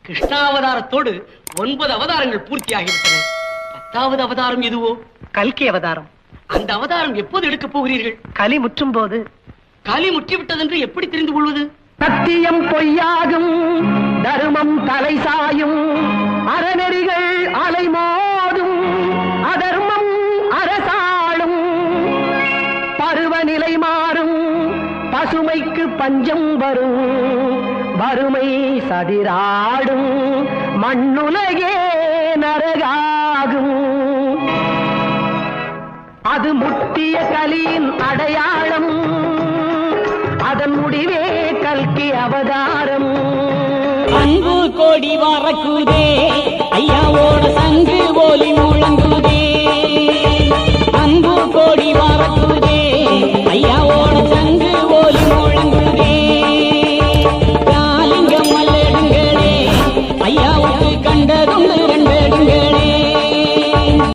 கிருஷ்ணாவதாரத்தோடு ஒன்பது அவதாரங்கள் பூர்த்தியாகிவிட்டன பத்தாவது அவதாரம் எதுவோ கல்கி அவதாரம் அந்த அவதாரம் எப்போது எடுக்கப் போகிறீர்கள் கலி முற்றும் போது காலி முற்றிவிட்டதென்று எப்படி தெரிந்து கொள்வது சத்தியம் பொய்யாகும் தர்மம் தலை சாயும் அறநெறிகள் அலைமோதும் அதர்மம் அரசாளும் பருவநிலை மாறும் பசுமைக்கு பஞ்சம் வரும் வறுமை சதிராடும் மண்ணுலகே நரகாகும் அது முட்டிய கலியின் அடையாளம் அதன் முடிவே கல்கி அவதாரம் அன்பு கோடி வரக்குதே ஐயாவோட சங்கு போலி முழங்குதே அன்பு கோடி வரக்குதே ஐயாவோட